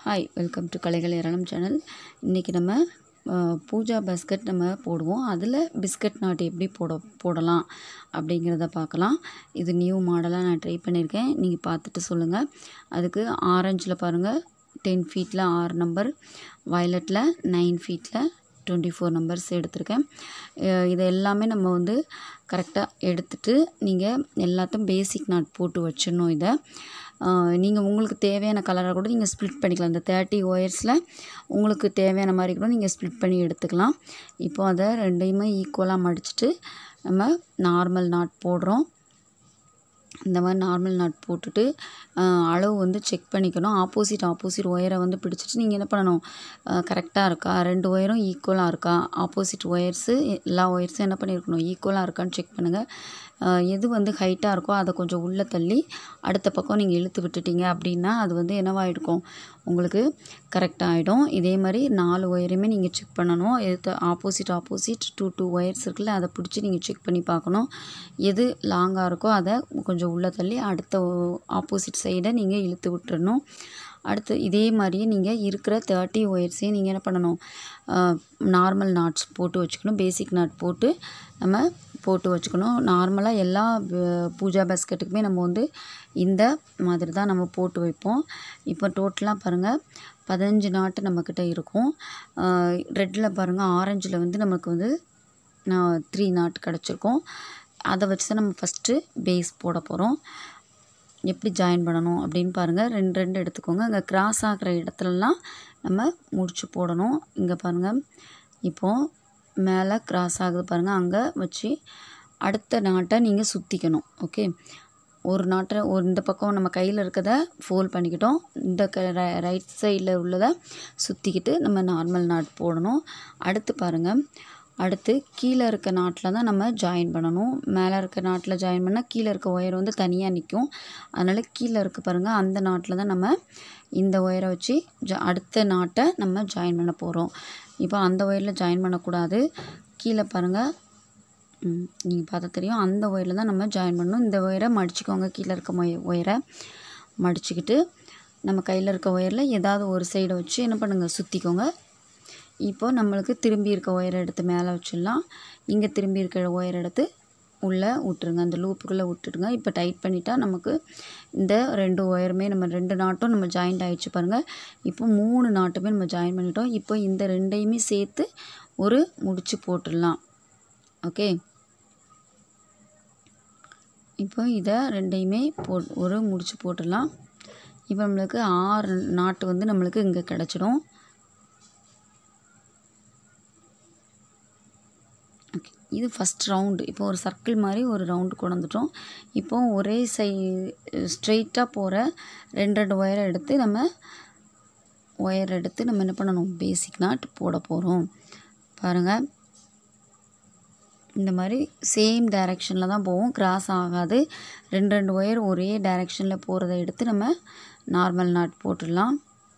hi welcome to கலைகள் ஏராளம் channel இன்றைக்கி நம்ம அஹ், பூஜா பாஸ்கெட் நம்ம போடுவோம் அதில் பிஸ்கட் நாட் எப்படி போட போடலாம் அப்படிங்கிறத பார்க்கலாம் இது நியூ மாடலாக நான் ட்ரை பண்ணியிருக்கேன் நீங்கள் பார்த்துட்டு சொல்லுங்கள் அதுக்கு ஆரஞ்சில் பாருங்கள் டென் ஃபீட்டில் ஆறு நம்பர் வயலட்டில் நைன் ஃபீட்டில் டுவெண்ட்டி ஃபோர் நம்பர்ஸ் எடுத்திருக்கேன் அஹ் இது எல்லாமே நம்ம வந்து கரெக்டாக எடுத்துட்டு நீங்கள் எல்லாத்தையும் பேசிக் நாட் போட்டு வச்சிடணும் இதை நீங்கள் உங்களுக்கு தேவையான கலரை கூட நீங்கள் ஸ்ப்ளிட் பண்ணிக்கலாம் இந்த தேர்ட்டி ஒயர்ஸில் உங்களுக்கு தேவையான மாதிரி கூட நீங்கள் ஸ்ப்ளிட் பண்ணி எடுத்துக்கலாம் இப்போ அதை ரெண்டையுமே ஈக்குவலாக மடிச்சிட்டு நம்ம நார்மல் நாட் போடுறோம் இந்த மாதிரி நார்மல் நாட் போட்டுட்டு ஆஹ், அளவு வந்து செக் பண்ணிக்கணும் ஆப்போசிட் ஆப்போசிட் ஒயரை வந்து பிடிச்சிட்டு நீங்கள் என்ன பண்ணணும் கரெக்டாக இருக்கா ரெண்டு ஒயரும் ஈக்குவலாக இருக்கா ஆப்போசிட் ஒயர்ஸு எல்லா ஒயர்ஸும் என்ன பண்ணியிருக்கணும் ஈக்குவலாக இருக்கான்னு செக் பண்ணுங்கள் ஆஹ், எது வந்து ஹைட்டாக இருக்கோ அதை கொஞ்சம் உள்ளே தள்ளி அடுத்த பக்கம் நீங்கள் இழுத்து விட்டுட்டீங்க அப்படின்னா அது வந்து என்னவாகிருக்கும் உங்களுக்கு கரெக்டாக ஆகிடும் இதே மாதிரி நாலு ஒயரையுமே நீங்கள் செக் பண்ணணும் எது opposite opposite two two wires இருக்குல்ல அதை பிடிச்சி நீங்கள் செக் பண்ணி பார்க்கணும் எது லாங்காக இருக்கோ அதை கொஞ்சம் உள்ளே தள்ளி அடுத்த ஆப்போசிட் சைடை நீங்கள் இழுத்து விட்டுறணும் அடுத்து இதே மாதிரியே நீங்கள் இருக்கிற தேர்ட்டி ஒயர்ஸையும் நீங்கள் என்ன பண்ணணும் நார்மல் நாட்ஸ் போட்டு வச்சுக்கணும் பேசிக் நாட் போட்டு நம்ம போட்டு வச்சுக்கணும் நார்மலாக எல்லா அஹ், பூஜா பாஸ்கெட்டுக்குமே நம்ம வந்து இந்த மாதிரி தான் நம்ம போட்டு வைப்போம் இப்போ டோட்டலாக பாருங்கள் பதினஞ்சு நாட்டு நம்மக்கிட்ட இருக்கும் ரெட்டில் பாருங்கள் ஆரஞ்சில் வந்து நமக்கு வந்து த்ரீ நாட் கிடச்சிருக்கும் அதை வச்சு தான் நம்ம ஃபஸ்ட்டு பேஸ் போட போகிறோம் எப்படி ஜாயின் பண்ணணும் அப்படின்னு பாருங்கள் ரெண்டு ரெண்டு எடுத்துக்கோங்க அங்கே கிராஸ் ஆகிற இடத்துலலாம் நம்ம முடிச்சு போடணும் இங்கே பாருங்கள் இப்போது மேலே கிராஸ் ஆகுது பாருங்கள் அங்கே வச்சு அடுத்த நாட்டை நீங்கள் சுற்றிக்கணும் ஓகே ஒரு நாட்டை ஒரு இந்த பக்கம் நம்ம கையில் இருக்கதை ஃபோல்ட் பண்ணிக்கிட்டோம் இந்த க ரைட் சைடில் உள்ளதை சுற்றிக்கிட்டு நம்ம நார்மல் நாட் போடணும் அடுத்து பாருங்கள் அடுத்து கீழே இருக்க நாட்டில் தான் நம்ம ஜாயின் பண்ணணும் மேலே இருக்க நாட்டில் ஜாயின் பண்ணால் கீழே இருக்க ஒயர் வந்து தனியாக நிற்கும் அதனால் கீழே இருக்க பாருங்கள் அந்த நாட்டில் தான் நம்ம இந்த ஒயரை வச்சு ஜ அடுத்த நாட்டை நம்ம ஜாயின் பண்ண போகிறோம் இப்போ அந்த ஒயரில் ஜாயின் பண்ணக்கூடாது கீழே பாருங்கள் நீங்கள் பார்த்தா தெரியும் அந்த ஒயரில் தான் நம்ம ஜாயின் பண்ணணும் இந்த ஒயரை மடிச்சுக்கோங்க கீழே இருக்க ஒய ஒயரை மடிச்சுக்கிட்டு நம்ம கையில் இருக்க ஒயரில் ஏதாவது ஒரு சைடை வச்சு என்ன பண்ணுங்கள் சுற்றிக்கோங்க இப்போ நம்மளுக்கு திரும்பி இருக்க ஒயரை எடுத்து மேலே வச்சிடலாம் இங்கே திரும்பி இருக்கிற ஒயர் எடுத்து உள்ளே விட்டுருங்க அந்த லூப்புக்குள்ளே விட்டுடுங்க இப்போ டைட் பண்ணிட்டா நமக்கு இந்த ரெண்டு ஒயருமே நம்ம ரெண்டு நாட்டும் நம்ம ஜாயிண்ட் ஆயிடுச்சு பாருங்கள் இப்போ மூணு நாட்டுமே நம்ம ஜாயின் பண்ணிட்டோம் இப்போ இந்த ரெண்டையுமே சேர்த்து ஒரு முடிச்சு போட்டுடலாம் ஓகே இப்போ இதை ரெண்டையுமே போ ஒரு முடிச்சு போட்டுடலாம் இப்போ நம்மளுக்கு ஆறு நாட்டு வந்து நம்மளுக்கு இங்கே கிடச்சிடும் ஓகே இது ஃபஸ்ட் ரவுண்டு இப்போ ஒரு சர்க்கிள் மாதிரி ஒரு ரவுண்டு கொண்டு வந்துட்டோம் இப்போ ஒரே சை ஸ்ட்ரெயிட்டாக போகிற ரெண்டு ரெண்டு ஒயரை எடுத்து நம்ம ஒயர் எடுத்து நம்ம என்ன பண்ணணும் பேசிக் நாட் போட போகிறோம் பாருங்கள் இந்த மாதிரி சேம் டைரெக்ஷனில் தான் போகும் கிராஸ் ஆகாது ரெண்டு ரெண்டு ஒயர் ஒரே டைரெக்ஷனில் போகிறத எடுத்து நம்ம நார்மல் நாட் போட்டுடலாம்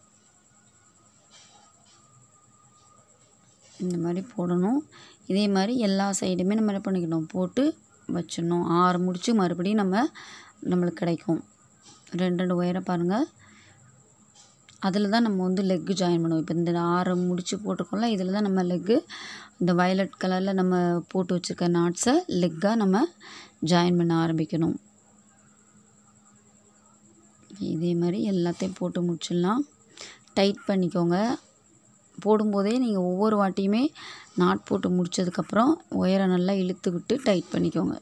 இந்த மாதிரி போடணும் இதே மாதிரி எல்லா சைடுமே நம்ம என்ன பண்ணிக்கணும் போட்டு வச்சிடணும் ஆறு முடிச்சு மறுபடியும் நம்ம நம்மளுக்கு கிடைக்கும் ரெண்டு ரெண்டு ஒயரை பாருங்கள் அதில் தான் நம்ம வந்து லெக்கு ஜாயின் பண்ணுவோம் இப்போ இந்த ஆறு முடிச்சு போட்டிருக்கோம்ல இதில் தான் நம்ம லெக்கு இந்த வயலட் கலரில் நம்ம போட்டு வச்சுருக்க நாட்ஸை லெக்காக நம்ம ஜாயின் பண்ண ஆரம்பிக்கணும் இதே மாதிரி எல்லாத்தையும் போட்டு முடிச்சிடலாம் டைட் பண்ணிக்கோங்க போடும்போதே நீங்கள் ஒவ்வொரு வாட்டியுமே நாட் போட்டு முடிச்சதுக்கப்புறம் ஒயரை நல்லா இழுத்து விட்டு டைட் பண்ணிக்கோங்க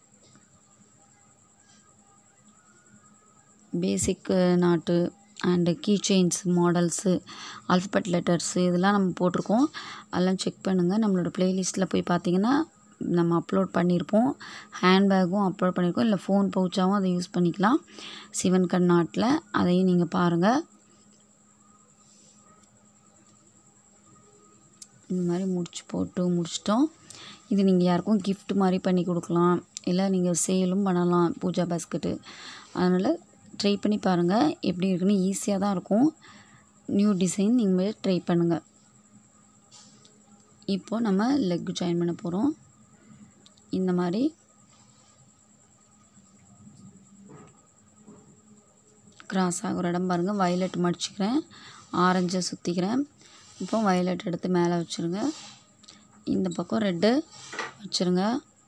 basic knot and key chains models alphabet letters இதெல்லாம் நம்ம போட்டிருக்கோம் அதெல்லாம் செக் பண்ணுங்கள் நம்மளோட ப்ளேலிஸ்ட்டில் போய் பார்த்தீங்கன்னா நம்ம அப்லோட் பண்ணியிருப்போம் ஹேண்ட்பேக்கும் அப்லோட் பண்ணியிருக்கோம் இல்லை ஃபோன் பவுச்சாகவும் அதை யூஸ் பண்ணிக்கலாம் சிவன் கண் நாட்டில் அதையும் நீங்கள் பாருங்கள் இந்த மாதிரி முடிச்சு போட்டு முடிச்சிட்டோம் இது நீங்கள் யாருக்கும் gift மாதிரி பண்ணி கொடுக்கலாம் இல்லை நீங்கள் சேலும் பண்ணலாம் பூஜா பாஸ்கெட்டு அதனால் ட்ரை பண்ணி பாருங்கள் எப்படி இருக்குன்னு ஈஸியாக தான் இருக்கும் நியூ டிசைன் நீங்கள் ட்ரை பண்ணுங்கள் இப்போ நம்ம லெக் ஜாயின் பண்ண போகிறோம் இந்த மாதிரி கிராஸ் ஆகிற இடம் பாருங்கள் வயலட் மடிச்சுக்கிறேன் ஆரஞ்சை சுற்றிக்கிறேன் இப்போ வயலட் எடுத்து மேலே வச்சுருங்க இந்த பக்கம் ரெட்டு வச்சுருங்க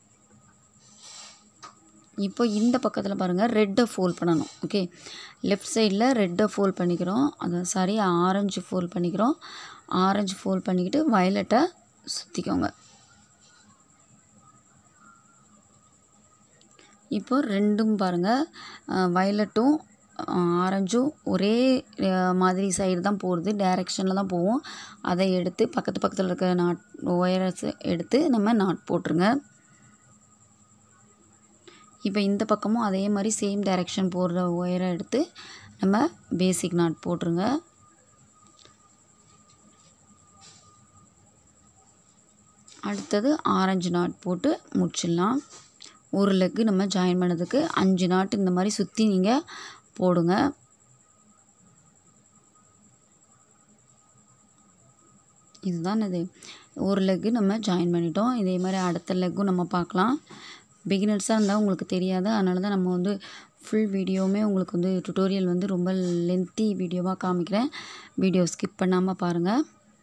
இப்போ இந்த பக்கத்தில் பாருங்கள் ரெட்டை ஃபோல்ட் பண்ணணும் ஓகே லெஃப்ட் சைடில் ரெட்டை ஃபோல்ட் பண்ணிக்கிறோம் அது சாரி ஆரஞ்சு ஃபோல்ட் பண்ணிக்கிறோம் ஆரஞ்சு ஃபோல்ட் பண்ணிக்கிட்டு வயலட்டை சுற்றிக்கோங்க இப்போ ரெண்டும் பாருங்கள் வயலட்டும் ஆரஞ்சும் ஒரே அஹ், மாதிரி சைடு தான் போகிறது டைரெக்ஷனில் தான் போகும் அதை எடுத்து பக்கத்து பக்கத்தில் இருக்க நாட் ஒயரஸ் எடுத்து நம்ம நாட் போட்டுருங்க இப்போ இந்த பக்கமும் அதே மாதிரி சேம் டைரெக்ஷன் போடுற ஒயரை எடுத்து நம்ம பேசிக் நாட் போட்டுருங்க அடுத்தது ஆரஞ்சு நாட் போட்டு முடிச்சிடலாம் ஒரு லெக்கு நம்ம ஜாயின் பண்ணதுக்கு அஞ்சு நாட்டு இந்த மாதிரி சுற்றி நீங்கள் போடுங்க இதுதான் இது ஒரு லெக்கு நம்ம ஜாயின் பண்ணிட்டோம் இதே மாதிரி அடுத்த லெக்கும் நம்ம பார்க்கலாம் பிகினர்ஸாக இருந்தால் உங்களுக்கு தெரியாது அதனால தான் நம்ம வந்து ஃபுல் வீடியோவுமே உங்களுக்கு வந்து டுட்டோரியல் வந்து ரொம்ப லென்த்தி வீடியோவாக காமிக்கிறேன் வீடியோ ஸ்கிப் பண்ணாமல் பாருங்கள்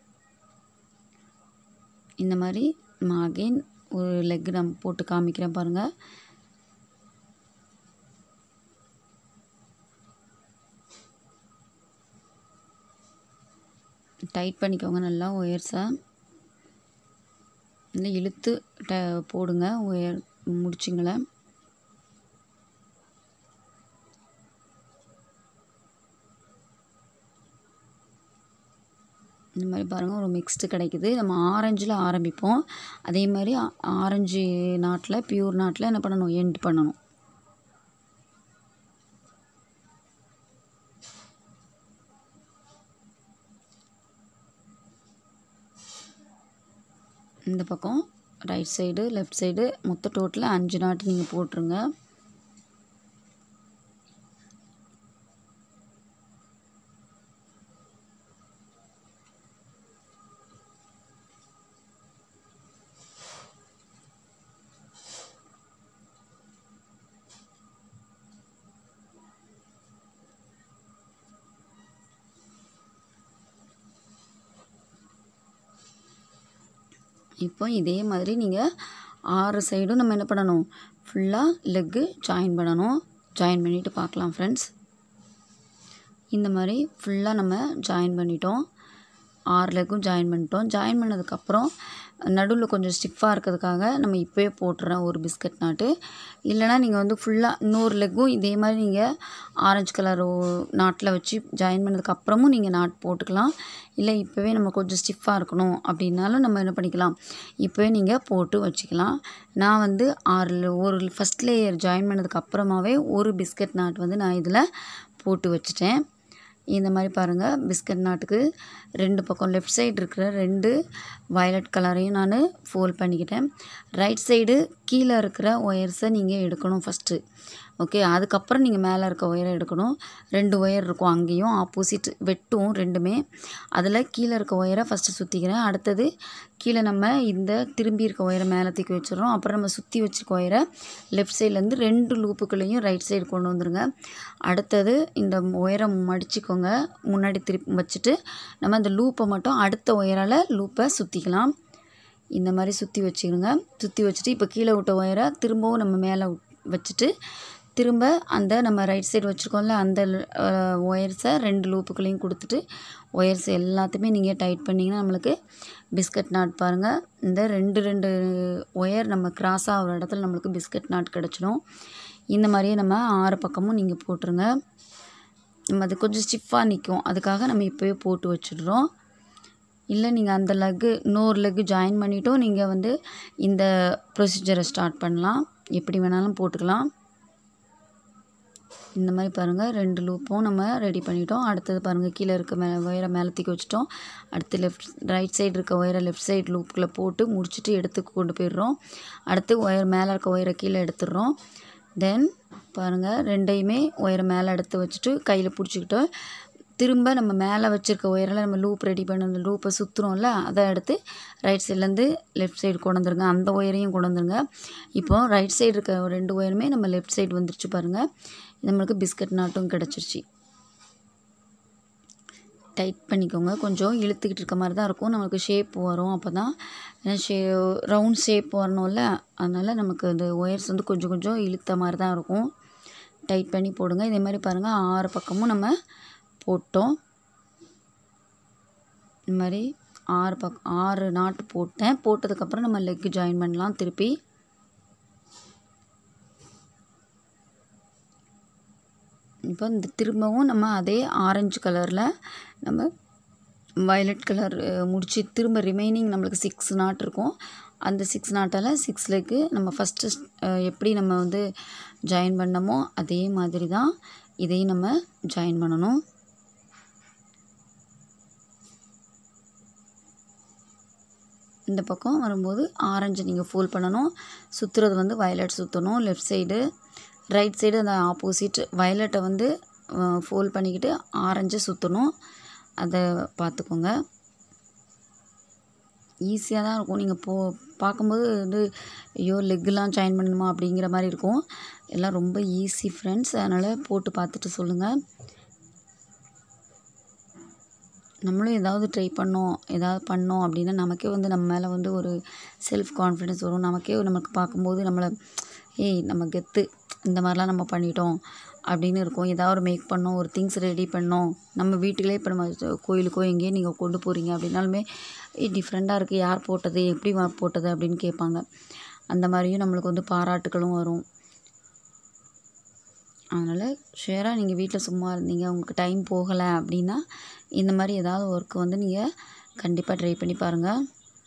இந்த மாதிரி நம்ம அகெயின் ஒரு லெக் நம்ம போட்டு காமிக்கிறேன் பாருங்கள் டைட் பண்ணிக்கோங்க நல்லா ஒயர்ஸை இல்லை இழுத்து ட போடுங்க ஒயர் முடிச்சிங்கள இந்த மாதிரி பாருங்கள் ஒரு மிக்ஸ்டு கிடைக்குது நம்ம ஆரஞ்சில் ஆரம்பிப்போம் அதே மாதிரி ஆ- ஆரஞ்சு நாட்டில் பியூர் நாட்டில் என்ன பண்ணணும் எண்ட் பண்ணணும் இந்த பக்கம் ரைட் சைடு லெஃப்ட் சைடு மொத்த டோட்டலாக அஞ்சு நாட்டு நீங்கள் போட்டுருங்க இப்போ இதே மாதிரி நீங்கள் ஆறு சைடும் நம்ம என்ன பண்ணணும் ஃபுல்லாக லெக்கு ஜாயின் பண்ணணும் ஜாயின் பண்ணிவிட்டு பார்க்கலாம் ஃப்ரெண்ட்ஸ் இந்த மாதிரி ஃபுல்லாக நம்ம ஜாயின் பண்ணிட்டோம் ஆறு லெக்கும் ஜாயின் பண்ணிட்டோம் ஜாயின் பண்ணதுக்கப்புறம் நடுவில் கொஞ்சம் ஸ்டிஃபாக இருக்கிறதுக்காக நம்ம இப்போயே போட்டுறோம் ஒரு பிஸ்கட் நாட்டு இல்லைனா நீங்கள் வந்து ஃபுல்லாக இன்னொரு லெக்கும் இதே மாதிரி நீங்கள் ஆரஞ்சு கலர் நாட்டில் வச்சு ஜாயின் பண்ணதுக்கப்புறமும் நீங்கள் நாட் போட்டுக்கலாம் இல்லை இப்போவே நம்ம கொஞ்சம் ஸ்டிஃபாக இருக்கணும் அப்படின்னாலும் நம்ம என்ன பண்ணிக்கலாம் இப்போவே நீங்கள் போட்டு வச்சுக்கலாம் நான் வந்து ஆறு ஒரு ஃபஸ்ட் லேயர் ஜாயின் பண்ணதுக்கு அப்புறமாவே ஒரு பிஸ்கட் நாட் வந்து நான் இதில் போட்டு வச்சுட்டேன் இந்த மாதிரி பாருங்கள் பிஸ்கட் நாட்டுக்கு ரெண்டு பக்கம் லெஃப்ட் சைடு இருக்கிற ரெண்டு வயலட் கலரையும் நான் ஃபோல்ட் பண்ணிக்கிட்டேன் ரைட் சைடு கீழே இருக்கிற ஒயர்ஸை நீங்கள் எடுக்கணும் ஃபஸ்ட்டு ஓகே அதுக்கப்புறம் நீங்கள் மேலே இருக்க ஒயரை எடுக்கணும் ரெண்டு ஒயர் இருக்கும் அங்கேயும் ஆப்போசிட் வெட்டும் ரெண்டுமே அதில் கீழே இருக்க ஒயரை ஃபஸ்ட்டு சுற்றிக்கிறேன் அடுத்தது கீழே நம்ம இந்த திரும்பி இருக்க ஒயரை மேலே தூக்கி வச்சிடுறோம் அப்புறம் நம்ம சுற்றி வச்சிருக்க ஒயரை லெஃப்ட் சைட்லேருந்து ரெண்டு லூப்புக்குள்ளேயும் ரைட் சைடு கொண்டு வந்துருங்க அடுத்தது இந்த ஒயரை மடிச்சுக்கோங்க முன்னாடி திருப்பி வச்சுட்டு நம்ம அந்த லூப்பை மட்டும் அடுத்த ஒயரால் லூப்பை சுற்றிக்கலாம் இந்த மாதிரி சுற்றி வச்சுக்கிடுங்க சுற்றி வச்சுட்டு இப்போ கீழே விட்ட ஒயரை திரும்பவும் நம்ம மேலே வச்சுட்டு திரும்ப அந்த நம்ம ரைட் சைடு வச்சுருக்கோம்ல அந்த ஒயர்ஸை ரெண்டு லூப்புக்குள்ளேயும் கொடுத்துட்டு ஒயர்ஸ் எல்லாத்தையுமே நீங்கள் டைட் பண்ணிங்கன்னா நம்மளுக்கு பிஸ்கட் நாட் பாருங்கள் இந்த ரெண்டு ரெண்டு ஒயர் நம்ம கிராஸ் ஆகிற இடத்துல நம்மளுக்கு பிஸ்கட் நாட் கிடச்சிடும் இந்த மாதிரியே நம்ம ஆறு பக்கமும் நீங்கள் போட்டுருங்க நம்ம அது கொஞ்சம் ஸ்டிஃபாக நிற்கும் அதுக்காக நம்ம இப்போயே போட்டு வச்சிடுறோம் இல்லை நீங்கள் அந்த லெக்கு இன்னொரு லெக்கு ஜாயின் பண்ணிட்டும் நீங்கள் வந்து இந்த ப்ரொசீஜரை ஸ்டார்ட் பண்ணலாம் எப்படி வேணாலும் போட்டுக்கலாம் இந்த மாதிரி பாருங்கள் ரெண்டு லூப்பும் நம்ம ரெடி பண்ணிட்டோம் அடுத்தது பாருங்கள் கீழே இருக்க மே ஒயரை மேலே தூக்கி வச்சுட்டோம் அடுத்து லெஃப்ட் ரைட் சைடு இருக்க ஒயரை லெஃப்ட் சைடு லூப்புக்குள்ளே போட்டு முடிச்சுட்டு எடுத்து கொண்டு போயிடுறோம் அடுத்து ஒயர் மேலே இருக்க ஒயரை கீழே எடுத்துடுறோம் தென் பாருங்கள் ரெண்டையுமே ஒயரை மேலே எடுத்து வச்சுட்டு கையில் பிடிச்சிக்கிட்டு திரும்ப நம்ம மேலே வச்சுருக்க ஒயரில் நம்ம லூப் ரெடி பண்ண அந்த லூப்பை சுற்றுறோம்ல அதை எடுத்து ரைட் சைட்லேருந்து லெஃப்ட் சைடு கொண்டு வந்துருங்க அந்த ஒயரையும் கொண்டு வந்துருங்க இப்போ ரைட் சைடு இருக்க ரெண்டு ஒயருமே நம்ம லெஃப்ட் சைடு வந்துருச்சு பாருங்கள் நம்மளுக்கு பிஸ்கட் நாட்டும் கிடச்சிருச்சு டைட் பண்ணிக்கோங்க கொஞ்சம் இழுத்துக்கிட்டு இருக்க மாதிரி தான் இருக்கும் நமக்கு ஷேப் வரும் அப்போ தான் ஏன்னா ஷே ரவுண்ட் ஷேப் வரணும்ல அதனால் நமக்கு அந்த ஒயர்ஸ் வந்து கொஞ்சம் கொஞ்சம் இழுத்த மாதிரி தான் இருக்கும் டைட் பண்ணி போடுங்க இதே மாதிரி பாருங்கள் ஆறு பக்கமும் நம்ம போட்டோம் இந்த மாதிரி ஆறு பக் ஆறு நாட்டு போட்டேன் போட்டதுக்கப்புறம் நம்ம லெக்கு ஜாயின் பண்ணலாம் திருப்பி இப்போ இந்த திரும்பவும் நம்ம அதே ஆரஞ்சு கலரில் நம்ம வயலட் கலர் முடித்து திரும்ப ரிமைனிங் நம்மளுக்கு சிக்ஸ் நாட் இருக்கும் அந்த சிக்ஸ் நாட்டால் சிக்ஸ் லெக்கு நம்ம ஃபஸ்ட்டு எப்படி நம்ம வந்து ஜாயின் பண்ணமோ அதே மாதிரி தான் இதையும் நம்ம ஜாயின் பண்ணணும் இந்த பக்கம் வரும்போது ஆரஞ்சு நீங்கள் ஃபோல் பண்ணணும் சுற்றுறது வந்து வயலட் சுற்றணும் லெஃப்ட் சைடு ரைட் சைடு அந்த ஆப்போசிட் வயலட்டை வந்து ஃபோல் பண்ணிக்கிட்டு ஆரஞ்சை சுற்றணும் அதை பார்த்துக்கோங்க ஈஸியாக தான் இருக்கும் நீங்கள் போ பார்க்கும்போது வந்து ஐயோ லெக்குலாம் ஜாயின் பண்ணணுமா அப்படிங்கிற மாதிரி இருக்கும் எல்லாம் ரொம்ப ஈஸி ஃப்ரெண்ட்ஸ் அதனால் போட்டு பார்த்துட்டு சொல்லுங்கள் நம்மளும் ஏதாவது ட்ரை பண்ணோம் ஏதாவது பண்ணோம் அப்படின்னா நமக்கே வந்து நம்ம மேலே வந்து ஒரு செல்ஃப் கான்ஃபிடென்ஸ் வரும் நமக்கே நமக்கு பார்க்கும்போது நம்மளை ஏய் நம்ம கெத்து இந்த மாதிரிலாம் நம்ம பண்ணிட்டோம் அப்படின்னு இருக்கும் ஏதாவது ஒரு மேக் பண்ணோம் ஒரு திங்ஸ் ரெடி பண்ணோம் நம்ம வீட்டுக்குள்ளே இப்போ நம்ம கோயிலுக்கோ எங்கேயோ நீங்கள் கொண்டு போகிறீங்க அப்படின்னாலுமே ஏ டிஃப்ரெண்ட்டாக இருக்குது யார் போட்டது எப்படி வ- போட்டது அப்படின்னு கேட்பாங்க அந்த மாதிரியும் நம்மளுக்கு வந்து பாராட்டுகளும் வரும் அதனால் ஷேராக நீங்கள் வீட்டில் சும்மா இருந்தீங்க உங்களுக்கு டைம் போகலை அப்படின்னா இந்த மாதிரி ஏதாவது ஒர்க் வந்து நீங்கள் கண்டிப்பாக ட்ரை பண்ணி பாருங்கள்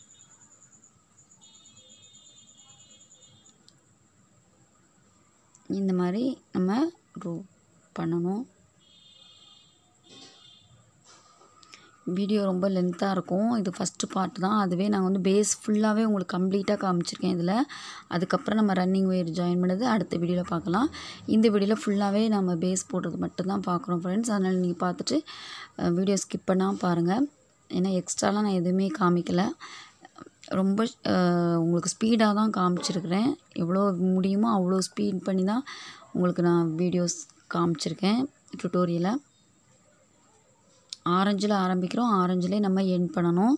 இந்த மாதிரி நம்ம ட்ரூ பண்ணணும் வீடியோ ரொம்ப லென்த்தாக இருக்கும் இது ஃபஸ்ட்டு பார்ட் தான் அதுவே நான் வந்து பேஸ் ஃபுல்லாகவே உங்களுக்கு கம்ப்ளீட்டாக காமிச்சிருக்கேன் இதில் அதுக்கப்புறம் நம்ம ரன்னிங் ஒயர் ஜாயின் பண்ணது அடுத்த வீடியோவில் பார்க்கலாம் இந்த வீடியோவில் ஃபுல்லாகவே நம்ம பேஸ் போடுறது மட்டும்தான் பார்க்குறோம் ஃப்ரெண்ட்ஸ் அதனால் நீங்கள் பார்த்துட்டு வீடியோ ஸ்கிப் பண்ணாமல் பாருங்கள் ஏன்னா எக்ஸ்ட்ராலாம் நான் எதுவுமே காமிக்கல ரொம்ப அஹ், உங்களுக்கு ஸ்பீடாக தான் காமிச்சிருக்கிறேன் எவ்வளோ முடியுமோ அவ்வளோ ஸ்பீட் பண்ணி தான் உங்களுக்கு நான் வீடியோஸ் காமிச்சிருக்கேன் டுட்டோரியலை ஆரஞ்சில் ஆரம்பிக்கிறோம் ஆரஞ்சிலே நம்ம எண்ட் பண்ணணும்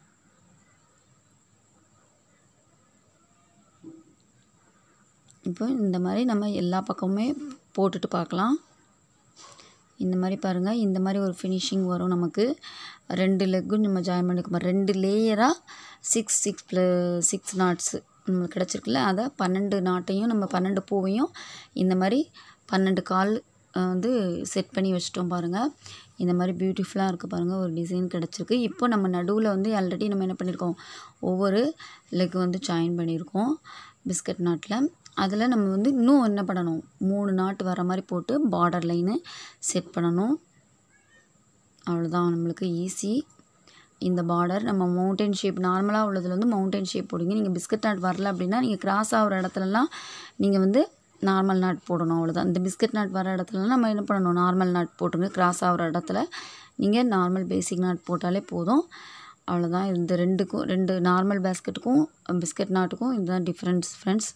இப்போ இந்த மாதிரி நம்ம எல்லா பக்கமுமே போட்டுட்டு பார்க்கலாம் இந்த மாதிரி பாருங்கள் இந்த மாதிரி ஒரு ஃபினிஷிங் வரும் நமக்கு ரெண்டு லெக்கும் நம்ம ஜாயின் பண்ணிக்கோம் ரெண்டு லேயராக six six plus six knots நம்மளுக்கு கிடச்சிருக்குல்ல அதை பன்னெண்டு நாட்டையும் நம்ம பன்னெண்டு பூவையும் இந்த மாதிரி பன்னெண்டு கால் அஹ், வந்து செட் பண்ணி வச்சிட்டோம் பாருங்கள் இந்த மாதிரி பியூட்டிஃபுல்லாக இருக்குது பாருங்கள் ஒரு டிசைன் கிடச்சிருக்கு இப்போ நம்ம நடுவில் வந்து ஆல்ரெடி நம்ம என்ன பண்ணியிருக்கோம் ஒவ்வொரு லெக் வந்து ஜாயின் பண்ணியிருக்கோம் பிஸ்கட் நாட்டில் அதில் நம்ம வந்து இன்னும் என்ன பண்ணணும் மூணு நாட்டு வர மாதிரி போட்டு பார்டர் லைனு செட் பண்ணணும் அவ்வளோதான் நம்மளுக்கு ஈஸி இந்த பார்டர் நம்ம மவுண்டன் ஷேப் நார்மலாக உள்ளதில் வந்து மவுண்டன் ஷேப் போடுங்க நீங்கள் பிஸ்கட் நாட் வரல அப்படின்னா நீங்கள் கிராஸ் ஆகிற இடத்துலலாம் நீங்கள் வந்து நார்மல் நாட் போடணும் அவ்வளோதான் இந்த பிஸ்கட் நாட் வர இடத்துலலாம் நம்ம என்ன பண்ணணும் நார்மல் நாட் போட்டுங்க கிராஸ் ஆகிற இடத்துல நீங்கள் நார்மல் பேசிக் நாட் போட்டாலே போதும் அவ்வளோதான் இந்த ரெண்டுக்கும் ரெண்டு நார்மல் பேஸ்கெட்டுக்கும் பிஸ்கட் நாட்டுக்கும் இதுதான் டிஃப்ரென்ஸ் ஃப்ரெண்ட்ஸ்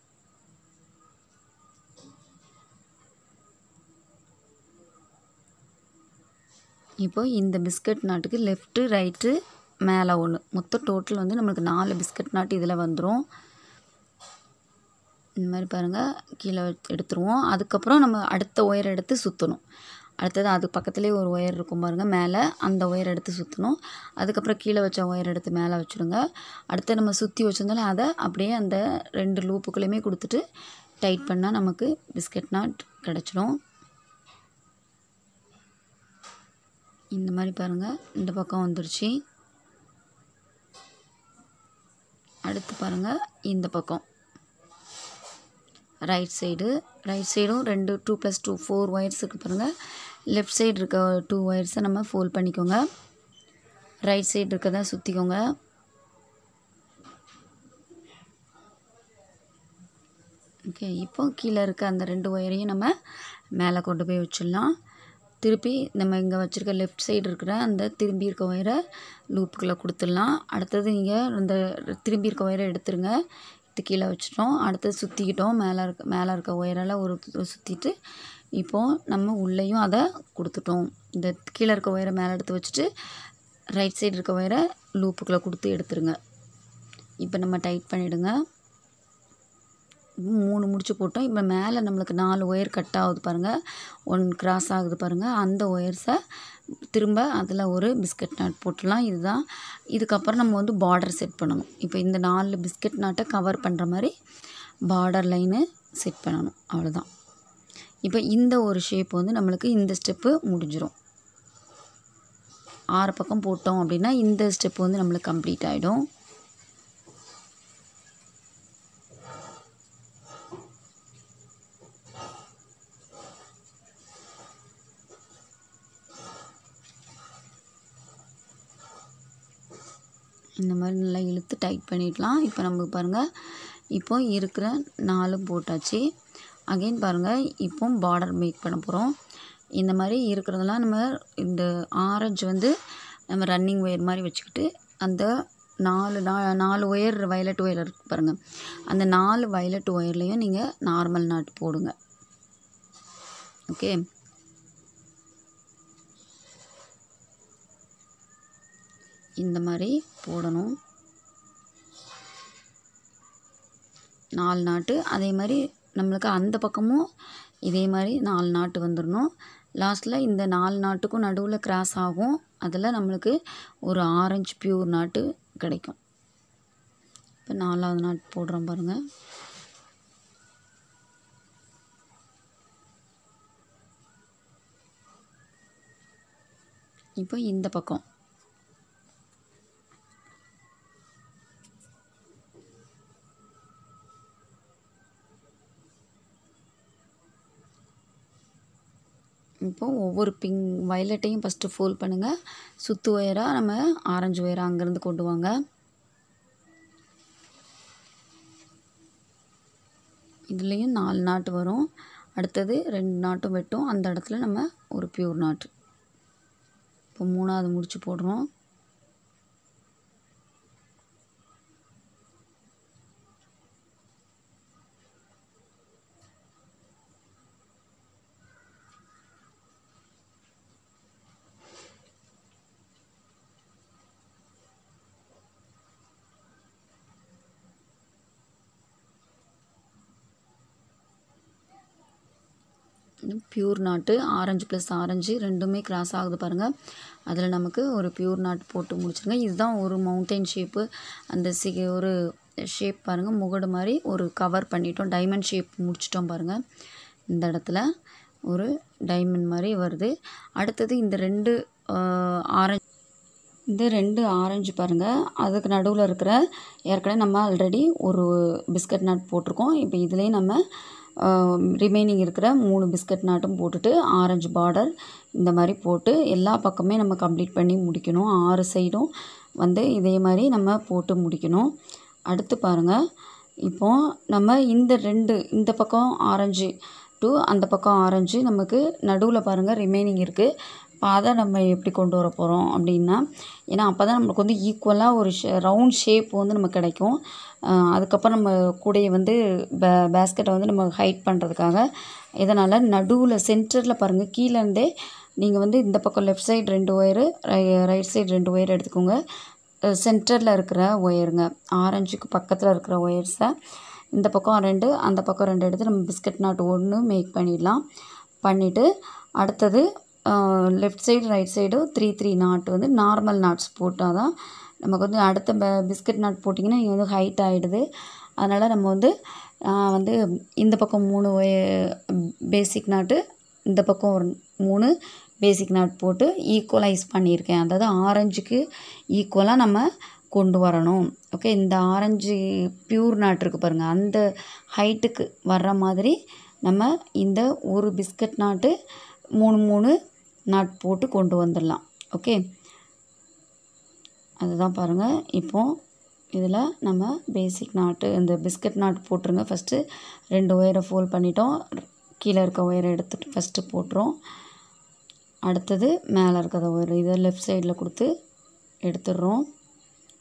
இப்போ இந்த பிஸ்கட் நாட்டுக்கு லெஃப்ட்டு ரைட்டு மேலே ஒன்று மொத்தம் டோட்டல் வந்து நம்மளுக்கு நாலு பிஸ்கட் நாட்டு இதில் வந்துடும் இந்த மாதிரி பாருங்கள் கீழே வச்சு எடுத்துருவோம் அதுக்கப்புறம் நம்ம அடுத்த ஒயர் எடுத்து சுற்றணும் அடுத்தது அது பக்கத்துலேயே ஒரு ஒயர் இருக்கும் பாருங்கள் மேலே அந்த ஒயர் எடுத்து சுற்றணும் அதுக்கப்புறம் கீழே வச்ச ஒயர் எடுத்து மேலே வச்சுடுங்க அடுத்து நம்ம சுற்றி வச்சிருந்தாலும் அதை அப்படியே அந்த ரெண்டு லூப்புக்குள்ளேயுமே கொடுத்துட்டு டைட் பண்ணால் நமக்கு பிஸ்கட் நாட் கிடச்சிடும் இந்த மாதிரி பாருங்கள் இந்த பக்கம் வந்துருச்சு அடுத்து பாருங்கள் இந்த பக்கம் ரைட் சைடு ரைட் சைடும் ரெண்டு two plus two four wires இருக்குது பாருங்கள் லெஃப்ட் சைடு இருக்க டூ ஒயர்ஸை நம்ம ஃபோல்ட் பண்ணிக்கோங்க ரைட் சைடு இருக்கதை சுற்றிக்கோங்க ஓகே இப்போ கீழே இருக்க அந்த ரெண்டு ஒயரையும் நம்ம மேலே கொண்டு போய் வச்சிடலாம் திருப்பி நம்ம இங்கே வச்சுருக்க லெஃப்ட் சைடு இருக்கிற அந்த திரும்பி இருக்க ஒயரை லூப்புக்குள்ளே கொடுத்துடலாம் அடுத்தது நீங்கள் அந்த திரும்பி இருக்க ஒயரை எடுத்துருங்க இது கீழே வச்சிட்டோம் அடுத்தது சுற்றிக்கிட்டோம் மேலே இருக்க மேலே இருக்க ஒயரெல்லாம் ஒரு சுற்றிட்டு இப்போது நம்ம உள்ளேயும் அதை கொடுத்துட்டோம் இந்த கீழே இருக்க ஒயரை மேலே எடுத்து வச்சுட்டு ரைட் சைடு இருக்க ஒயரை லூப்புக்குள்ளே கொடுத்து எடுத்துருங்க இப்போ நம்ம டைட் பண்ணிவிடுங்க மூணு முடிச்சு போட்டோம் இப்போ மேலே நம்மளுக்கு நாலு ஒயர் கட் ஆகுது பாருங்கள் ஒன் கிராஸ் ஆகுது பாருங்கள் அந்த ஒயர்ஸை திரும்ப அதில் ஒரு பிஸ்கட் நாட் போட்டுடலாம் இதுதான் இதுக்கப்புறம் நம்ம வந்து பார்டர் செட் பண்ணணும் இப்போ இந்த நாலு பிஸ்கட் நாட்டை கவர் பண்ணுற மாதிரி பார்டர் லைனு செட் பண்ணணும் அவ்வளோதான் இப்போ இந்த ஒரு ஷேப் வந்து நம்மளுக்கு இந்த ஸ்டெப்பு முடிஞ்சிடும் ஆறு பக்கம் போட்டோம் அப்படின்னா இந்த ஸ்டெப் வந்து நம்மளுக்கு கம்ப்ளீட் ஆகிடும் இந்த மாதிரி நல்லா இழுத்து டைட் பண்ணிடலாம் இப்போ நம்மளுக்கு பாருங்கள் இப்போ இருக்கிற நாலும் போட்டாச்சு அகைன் பாருங்கள் இப்போ பார்டர் மேக் பண்ண போகிறோம் இந்த மாதிரி இருக்கிறதெல்லாம் நம்ம இந்த ஆரஞ்சு வந்து நம்ம ரன்னிங் ஒயர் மாதிரி வச்சுக்கிட்டு அந்த நாலு நா நாலு ஒயர் வயலட் ஒயர் இருக்கு பாருங்கள் அந்த நாலு வயலட் ஒயர்லேயும் நீங்கள் நார்மல் நாட் போடுங்க ஓகே இந்த மாதிரி போடணும் நாலு நாட்டு அதே மாதிரி நம்மளுக்கு அந்த பக்கமும் இதே மாதிரி நாலு நாட்டு வந்துடணும் லாஸ்ட்டில் இந்த நாலு நாட்டுக்கும் நடுவில் கிராஸ் ஆகும் அதில் நம்மளுக்கு ஒரு ஆரஞ்சு பியூர் நாட்டு கிடைக்கும் இப்போ நாலாவது நாட்டு போடுறோம் பாருங்கள் இப்போ இந்த பக்கம் இப்போ ஒவ்வொரு பிங்க் வயலட்டையும் ஃபஸ்ட்டு ஃபோல்ட் பண்ணுங்கள் சுத்து ஒயராக நம்ம ஆரஞ்சு ஒயராக அங்கேருந்து கொண்டு வாங்க இதுலேயும் நாலு நாட்டு வரும் அடுத்தது ரெண்டு நாட்டும் வெட்டும் அந்த இடத்துல நம்ம ஒரு பியூர் நாட்டு இப்போ மூணாவது முடிச்சு போடுறோம் pure knot orange plus orange ரெண்டுமே கிராஸ் ஆகுது பாருங்கள் அதில் நமக்கு ஒரு பியூர் நாட் போட்டு முடிச்சிருங்க இதுதான் ஒரு மவுண்டைன் ஷேப்பு அந்த சி ஒரு ஷேப் பாருங்கள் முகடு மாதிரி ஒரு கவர் பண்ணிட்டோம் டைமண்ட் ஷேப் முடிச்சிட்டோம் பாருங்கள் இந்த இடத்துல ஒரு டைமண்ட் மாதிரி வருது அடுத்தது இந்த ரெண்டு ஆரஞ்சு இந்த ரெண்டு ஆரஞ்சு பாருங்கள் அதுக்கு நடுவில் இருக்கிற ஏற்கனவே நம்ம ஆல்ரெடி ஒரு பிஸ்கட் நாட் போட்டிருக்கோம் இப்போ இதுலேயே நம்ம ரிமைனிங் இருக்கிற மூணு பிஸ்கட் நாட்டும் போட்டுட்டு ஆரஞ்சு பார்டர் இந்த மாதிரி போட்டு எல்லா பக்கமே நம்ம கம்ப்ளீட் பண்ணி முடிக்கணும் ஆறு சைடும் வந்து இதே மாதிரி நம்ம போட்டு முடிக்கணும் அடுத்து பாருங்கள் இப்போது நம்ம இந்த ரெண்டு இந்த பக்கம் ஆரஞ்சு டு அந்த பக்கம் ஆரஞ்சு நமக்கு நடுவில் பாருங்கள் ரிமைனிங் இருக்குது இப்போ அதை நம்ம எப்படி கொண்டு வர போகிறோம் அப்படின்னா ஏன்னா அப்போ தான் நம்மளுக்கு வந்து ஈக்குவலாக ஒரு ஷே ரவுண்ட் ஷேப் வந்து நமக்கு கிடைக்கும் அதுக்கப்புறம் நம்ம கூடையை வந்து பே பேஸ்கெட்டை வந்து நம்ம ஹைட் பண்ணுறதுக்காக இதனால் நடுவில் சென்டரில் பாருங்கள் கீழேருந்தே நீங்கள் வந்து இந்த பக்கம் லெஃப்ட் சைடு ரெண்டு ஒயரு ரைட் சைடு ரெண்டு ஒயர் எடுத்துக்கோங்க சென்டரில் இருக்கிற ஒயருங்க ஆரஞ்சுக்கு பக்கத்தில் இருக்கிற ஒயர்ஸை இந்த பக்கம் ரெண்டு அந்த பக்கம் ரெண்டு எடுத்து நம்ம பிஸ்கட் நாட் ஒன்று மேக் பண்ணிடலாம் பண்ணிவிட்டு அடுத்தது left side right side three three knot வந்து நார்மல் நாட்ஸ் போட்டால் தான் நமக்கு வந்து அடுத்த ப பிஸ்கட் நாட் போட்டிங்கன்னா இங்கே வந்து ஹைட் ஆகிடுது அதனால் நம்ம வந்து வந்து இந்த பக்கம் மூணு பேசிக் நாட்டு இந்த பக்கம் ஒரு மூணு பேசிக் நாட் போட்டு ஈக்குவலைஸ் பண்ணியிருக்கேன் அதாவது ஆரஞ்சுக்கு ஈக்குவலாக நம்ம கொண்டு வரணும் ஓகே இந்த ஆரஞ்சு பியூர் நாட் இருக்குது பாருங்கள் அந்த ஹைட்டுக்கு வர்ற மாதிரி நம்ம இந்த ஒரு பிஸ்கட் நாட்டு மூணு மூணு நாட் போட்டு கொண்டு வந்துடலாம் ஓகே அதுதான் பாருங்கள் இப்போது இதில் நம்ம பேசிக் நாட்டு இந்த பிஸ்கட் நாட் போட்டுருங்க ஃபஸ்ட்டு ரெண்டு ஒயரை ஃபோல்ட் பண்ணிட்டோம் கீழே இருக்க ஒயரை எடுத்துட்டு ஃபஸ்ட்டு போட்டுரும் அடுத்தது மேலே இருக்கிற ஒயர் இதை லெஃப்ட் சைடில் கொடுத்து எடுத்துடுறோம்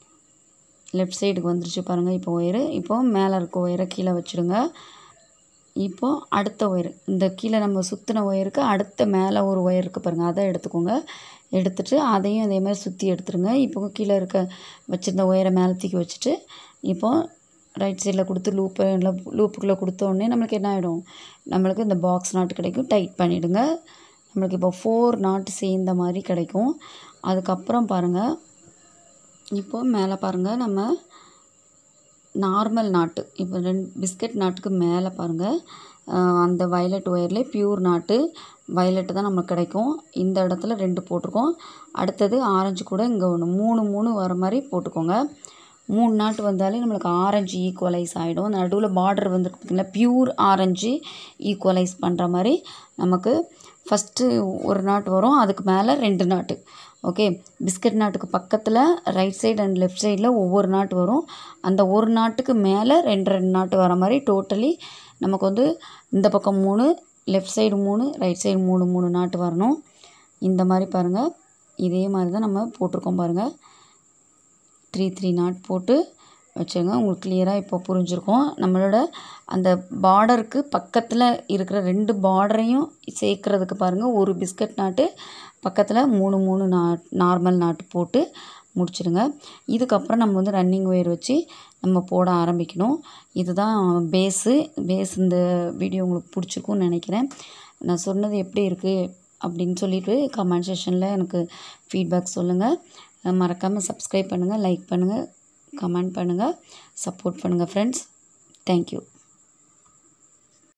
லெஃப்ட் சைடுக்கு வந்துருச்சு பாருங்கள் இப்போ ஒயரு இப்போ மேலே இருக்க ஒயரை கீழே வச்சுடுங்க இப்போது அடுத்த ஒயர் இந்த கீழே நம்ம சுற்றின ஒயருக்கு அடுத்த மேலே ஒரு ஒயர் இருக்குது பாருங்கள் அதை எடுத்துக்கோங்க எடுத்துட்டு அதையும் அதே மாதிரி சுற்றி எடுத்துருங்க இப்போ கீழே இருக்க வச்சுருந்த ஒயரை மேலே தூக்கி வச்சுட்டு இப்போது ரைட் சைடில் கொடுத்து லூப்பு லூப்புக்குள்ளே கொடுத்த உடனே நம்மளுக்கு என்ன ஆகிடும் நம்மளுக்கு இந்த பாக்ஸ் நாட்டு கிடைக்கும் டைட் பண்ணிவிடுங்க நம்மளுக்கு இப்போ ஃபோர் நாட்டு சேர்ந்த மாதிரி கிடைக்கும் அதுக்கப்புறம் பாருங்கள் இப்போது மேலே பாருங்கள் நம்ம நார்மல் நாட்டு இப்போ ரெண்டு பிஸ்கட் நாட்டுக்கு மேலே பாருங்கள் அந்த வயலட் ஒயர்லேயே பியூர் நாட்டு வயலட்டு தான் நமக்கு கிடைக்கும் இந்த இடத்துல ரெண்டு போட்டிருக்கோம் அடுத்தது ஆரஞ்சு கூட இங்கே ஒன்று மூணு மூணு வர மாதிரி போட்டுக்கோங்க மூணு நாட்டு வந்தாலே நம்மளுக்கு ஆரஞ்சு ஈக்குவலைஸ் ஆகிடும் அந்த நடுவில் பார்டர் வந்துருக்கு பார்த்திங்களா பியூர் ஆரஞ்சு ஈக்குவலைஸ் பண்ணுற மாதிரி நமக்கு ஃபஸ்ட்டு ஒரு நாட்டு வரும் அதுக்கு மேலே ரெண்டு நாட்டு ஓகே பிஸ்கட் நாட்டுக்கு பக்கத்தில் ரைட் சைடு அண்ட் லெஃப்ட் சைடில் ஒவ்வொரு நாட்டு வரும் அந்த ஒரு நாட்டுக்கு மேலே ரெண்டு ரெண்டு நாட்டு வர மாதிரி டோட்டலி நமக்கு வந்து இந்த பக்கம் மூணு லெஃப்ட் சைடு மூணு ரைட் சைடு மூணு மூணு நாட்டு வரணும் இந்த மாதிரி பாருங்கள் இதே மாதிரி தான் நம்ம போட்டிருக்கோம் பாருங்கள் த்ரீ த்ரீ நாட் போட்டு வச்சுருங்க உங்களுக்கு கிளியராக இப்போ புரிஞ்சிருக்கும் நம்மளோட அந்த பார்டருக்கு பக்கத்தில் இருக்கிற ரெண்டு பார்டரையும் சேர்க்குறதுக்கு பாருங்கள் ஒரு பிஸ்கட் நாட்டு பக்கத்தில் மூணு மூணு நா நார்மல் நாட்டு போட்டு முடிச்சிடுங்க இதுக்கப்புறம் நம்ம வந்து ரன்னிங் ஒயர் வச்சு நம்ம போட ஆரம்பிக்கணும் இதுதான் பேஸு பேஸ் இந்த வீடியோ உங்களுக்கு பிடிச்சிருக்கும்னு நினைக்கிறேன் நான் சொன்னது எப்படி இருக்குது அப்படின்னு சொல்லிட்டு கமெண்ட் செஷனில் எனக்கு ஃபீட்பேக் சொல்லுங்கள் மறக்காமல் சப்ஸ்கிரைப் பண்ணுங்கள் லைக் பண்ணுங்கள் கமெண்ட் பண்ணுங்கள் சப்போர்ட் பண்ணுங்கள் ஃப்ரெண்ட்ஸ் தேங்க்யூ